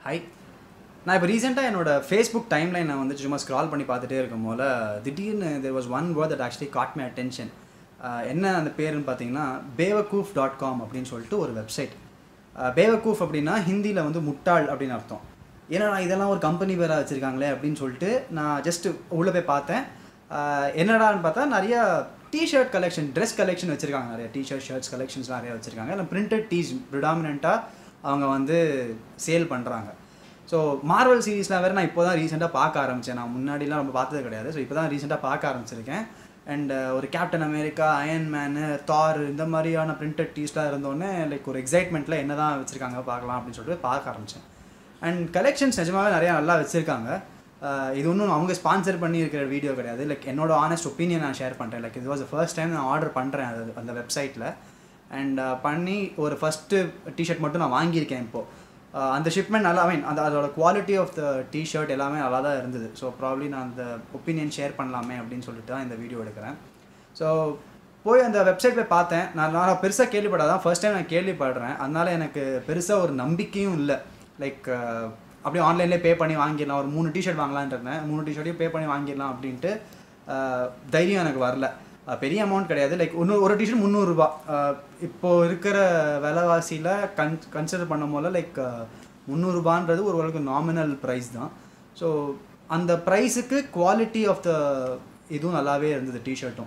high நான் இப்போ ரீசெண்டாக என்னோட ஃபேஸ்புக் டைம்லைன் நான் வந்து சும்மா ஸ்க்ரால் பண்ணி பார்த்துட்டே இருக்கும் போல திடீர்னு there was one word that actually got my attention என்ன அந்த பேருன்னு பார்த்தீங்கன்னா பேவகூஃப் டாட் காம் அப்படின்னு சொல்லிட்டு ஒரு வெப்சைட் பேவகூஃப் அப்படின்னா ஹிந்தியில் வந்து முட்டாள் அப்படின்னு அர்த்தம் ஏன்னா இதெல்லாம் ஒரு கம்பெனி பேராக வச்சுருக்காங்களே அப்படின்னு சொல்லிட்டு நான் ஜஸ்ட் உள்ளே போய் பார்த்தேன் ஆஹ் என்னடான்னு பார்த்தா நிறைய டிஷர்ட் கலெக்ஷன் ட்ரெஸ் கலெக்ஷன் வச்சுருக்காங்க நிறைய டிஷர்ட் ஷர்ட்ஸ் கலெக்ஷன்ஸ் நிறைய வச்சுருக்காங்க இல்லை பிரிண்டட் டீஸ் ப்ரிடாமினண்ட்டாக அவங்க வந்து சேல் பண்ணுறாங்க ஸோ மார்வல் சீரீஸ்லாம் வேறு நான் இப்போ தான் ரீசெண்டாக பார்க்க ஆரம்பித்தேன் நான் முன்னாடிலாம் ரொம்ப பார்த்தது கிடையாது ஸோ இப்போ தான் ரீசெண்டாக பார்க்க ஆரம்பிச்சிருக்கேன் அண்ட் ஒரு கேப்டன் அமெரிக்கா அயன் மேனு தார் இந்த மாதிரியான பிரிண்டட் டீஸ்லாம் இருந்தோடனே லைக் ஒரு எக்ஸைட்மெண்ட்டில் என்ன தான் வச்சுருக்காங்க பார்க்கலாம் அப்படின்னு சொல்லிட்டு பார்க்க ஆரம்பித்தேன் அண்ட் கலெக்ஷன்ஸ் நிஜமாவே நிறையா நல்லா வச்சுருக்காங்க இது ஒன்றும் அவங்க ஸ்பான்சர் பண்ணி இருக்கிற வீடியோ கிடையாது லைக் என்னோட ஆனஸ்ட் ஒப்பீனியன் நான் ஷேர் பண்ணுறேன் லைக் இது வாஸ் ஃபர்ஸ்ட் டைம் நான் ஆர்டர் பண்ணுறேன் அது அந்த வெப்சைட்டில் அண்ட் பண்ணி ஒரு ஃபஸ்ட்டு டிஷர்ட் மட்டும் நான் வாங்கியிருக்கேன் இப்போது அந்த ஷிப்மெண்ட் நல்லா ஐ மீன் அந்த அதோட குவாலிட்டி ஆஃப் த டிஷர்ட் எல்லாமே நல்லா தான் இருந்தது ஸோ ப்ராப்ளி நான் அந்த ஒப்பீனியன் ஷேர் பண்ணலாமே அப்படின்னு சொல்லிட்டு தான் இந்த வீடியோ எடுக்கிறேன் ஸோ போய் அந்த வெப்சைட் போய் பார்த்தேன் நான் நான் பெருசாக கேள்விப்படாதான் ஃபர்ஸ்ட் டைம் நான் கேள்விப்படுறேன் அதனால எனக்கு பெருசாக ஒரு நம்பிக்கையும் இல்லை லைக் அப்படியே ஆன்லைன்லேயே பே பண்ணி வாங்கிடலாம் ஒரு மூணு டிஷர்ட் வாங்கலான்ட்டு இருந்தேன் மூணு டிஷர்ட்டையும் பே பண்ணி வாங்கிடலாம் அப்படின்ட்டு அஹ், தைரியம் எனக்கு வரல அஹ், பெரிய அமௌண்ட் கிடையாது லைக் இன்னும் ஒரு டிஷர்ட் முந்நூறுரூபா இப்போது இருக்கிற விலைவாசியில் கன் கன்சிடர் பண்ணும் போல லைக் முந்நூறுரூபான்றது ஒரு ஓரளவுக்கு நாமினல் ப்ரைஸ் தான் ஸோ அந்த ப்ரைஸுக்கு குவாலிட்டி ஆஃப் த இதுவும் நல்லாவே இருந்தது டிஷர்ட்டும்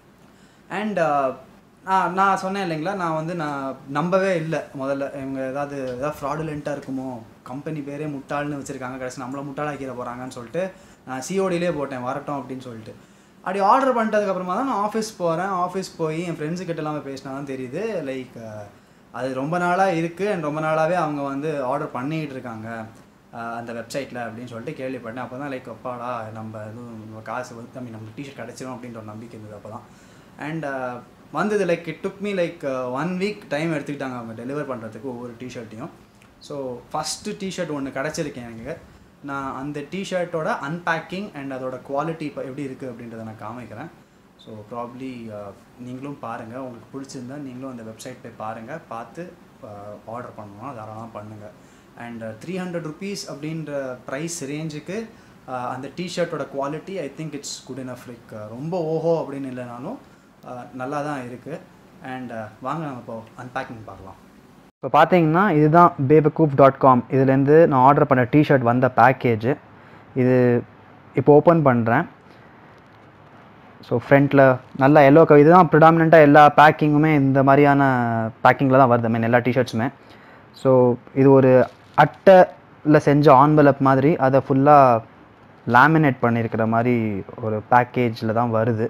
அண்ட் நான் நான் சொன்னேன் இல்லைங்களா நான் வந்து நான் நம்பவே இல்லை முதல்ல இவங்க ஏதாவது ஏதாவது ஃப்ராடுலண்ட்டாக இருக்குமோ கம்பெனி பேரே முட்டாள்னு வச்சுருக்காங்க கடைசி நம்மளை முட்டாளாக்கிட போகிறாங்கன்னு சொல்லிட்டு நான் சிஓடியிலே போட்டேன் வரட்டும் அப்படின்னு சொல்லிட்டு அப்படி ஆர்டர் பண்ணிட்டதுக்கப்புறமா தான் நான் ஆஃபீஸ் போகிறேன் ஆஃபீஸ் போய் என் ஃப்ரெண்ட்ஸு கிட்ட எல்லாமே பேசினா தான் தெரியுது லைக் அது ரொம்ப நாளாக இருக்குது அண்ட் ரொம்ப நாளாகவே அவங்க வந்து ஆர்டர் பண்ணிக்கிட்டு இருக்காங்க அஹ், அந்த வெப்சைட்டில் அப்படின்னு சொல்லிட்டு கேள்விப்பட்டேன் அப்போ தான் லைக் அப்பாடா நம்ம எதுவும் நம்ம காசு வந்து I mean, நம்ம டிஷர்ட் கிடச்சிரும் அப்படின்ற ஒரு நம்பிக்கை இருந்தது அப்போ தான் அண்ட் வந்தது like it took me like one week time எடுத்துக்கிட்டாங்க அவங்க டெலிவர் பண்ணுறதுக்கு ஒவ்வொரு டிஷர்ட்டையும் ஸோ ஃபஸ்ட்டு டிஷர்ட் ஒன்று கிடச்சிருக்கேன் எனக்கு நான் அந்த டிஷர்ட்டோட அன்பேக்கிங் அண்ட் அதோட குவாலிட்டி இப்போ எப்படி இருக்குது அப்படின்றத நான் காமிக்கிறேன் ஸோ ப்ராப்ளி நீங்களும் பாருங்கள் உங்களுக்கு பிடிச்சிருந்தா நீங்களும் அந்த வெப்சைட் போய் பாருங்கள் பார்த்து ஆர்டர் பண்ணணும் தாராளமாக பண்ணுங்கள் அண்ட் த்ரீ ஹண்ட்ரட் ருபீஸ் அப்படின்ற ப்ரைஸ் ரேஞ்சுக்கு அந்த டிஷர்ட்டோட quality I think it's good enough like ரொம்ப ஓஹோ அப்படின்னு இல்லைனாலும் அஹ், நல்லா தான் இருக்குது அண்ட் வாங்க நம்ம இப்போ அன்பேக்கிங் பார்க்கலாம் இப்போ பார்த்தீங்கன்னா இதுதான் பேபக்கூப் டாட் காம் இதுலேருந்து நான் ஆர்டர் பண்ண டிஷர்ட் வந்த பேக்கேஜ் இது இப்போ ஓப்பன் பண்ணுறேன் ஸோ ஃப்ரண்ட்டில் நல்லா எல்லோ கலர் இதுதான் ப்ரிடாமினண்ட்டாக எல்லா பேக்கிங்குமே இந்த மாதிரியான பேக்கிங்கில் தான் வருது மீன் எல்லா டிஷர்ட்ஸுமே ஸோ இது ஒரு அட்டையில் செஞ்ச ஆன்வலப் மாதிரி அதை ஃபுல்லாக லேமினேட் பண்ணியிருக்கிற மாதிரி ஒரு பேக்கேஜில் தான் வருது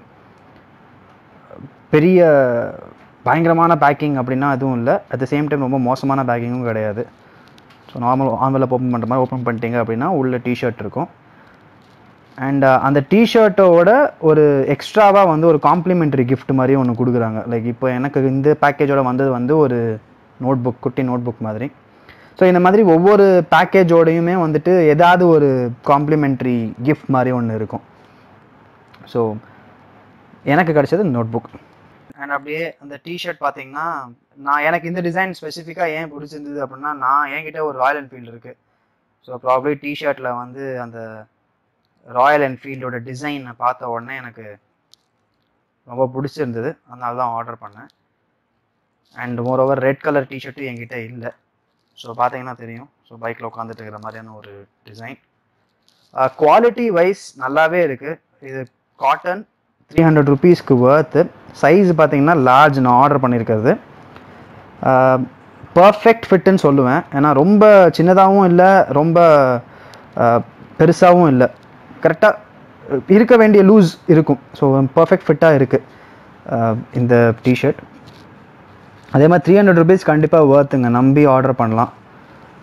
பெரிய பயங்கரமான பேக்கிங் அப்படின்னா எதுவும் இல்லை அட் த சேம் டைம் ரொம்ப மோசமான பேக்கிங்கும் கிடையாது ஸோ நார்மல் ஆன்வலப் ஓப்பன் பண்ணுற மாதிரி ஓப்பன் பண்ணிட்டீங்க அப்படின்னா உள்ள டிஷர்ட் இருக்கும் அண்ட் அந்த டிஷர்ட்டோட ஒரு எக்ஸ்ட்ராவாக வந்து ஒரு காம்ப்ளிமெண்ட்ரி gift மாதிரி ஒன்று கொடுக்குறாங்க லைக் இப்போ எனக்கு இந்த பேக்கேஜோட வந்தது வந்து ஒரு நோட் புக் குட்டி நோட் புக் மாதிரி ஸோ இந்த மாதிரி ஒவ்வொரு பேக்கேஜோடையுமே வந்துட்டு ஏதாவது ஒரு காம்ப்ளிமெண்ட்ரி gift மாதிரி ஒன்று இருக்கும் ஸோ எனக்கு கிடைச்சது நோட் புக் அண்ட் அப்படியே அந்த டிஷர்ட் பார்த்தீங்கன்னா நான் எனக்கு இந்த டிசைன் ஸ்பெசிஃபிக்காக ஏன் பிடிச்சிருந்தது அப்படின்னா நான் என்கிட்ட ஒரு ராயல் என்ஃபீல்டு இருக்குது ஸோ ப்ராப்ளி டிஷர்ட்டில் வந்து அந்த ராயல் என்ஃபீல்டோட டிசைனை பார்த்த உடனே எனக்கு ரொம்ப பிடிச்சிருந்தது அதனால தான் ஆர்டர் பண்ணேன் and moreover red colour டிஷர்ட்டும் என்கிட்ட இல்லை ஸோ பார்த்தீங்கன்னா தெரியும் ஸோ பைக்கில் உட்காந்துட்டு இருக்கிற மாதிரியான ஒரு டிசைன் குவாலிட்டி வைஸ் நல்லாவே இருக்குது இது காட்டன் த்ரீ ஹண்ட்ரட் ருபீஸ்க்கு ஒர்த்து சைஸ் பார்த்தீங்கன்னா லார்ஜ் நான் ஆர்டர் பண்ணியிருக்கிறது பர்ஃபெக்ட் ஃபிட்டுன்னு சொல்லுவேன் ஏன்னா ரொம்ப சின்னதாகவும் இல்லை ரொம்ப பெருசாகவும் இல்லை கரெக்டாக இருக்க வேண்டிய லூஸ் இருக்கும் ஸோ பர்ஃபெக்ட் ஃபிட்டாக இருக்குது இந்த டிஷர்ட் அதே மாதிரி த்ரீ ஹண்ட்ரட் ருபீஸ் கண்டிப்பாக ஒர்த்துங்க நம்பி ஆர்டர் பண்ணலாம்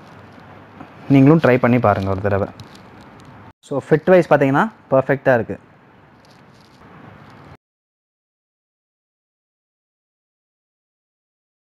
நீங்களும் ட்ரை பண்ணி பாருங்கள் ஒரு தடவை ஸோ ஃபிட் வைஸ் பார்த்தீங்கன்னா பர்ஃபெக்டாக இருக்குது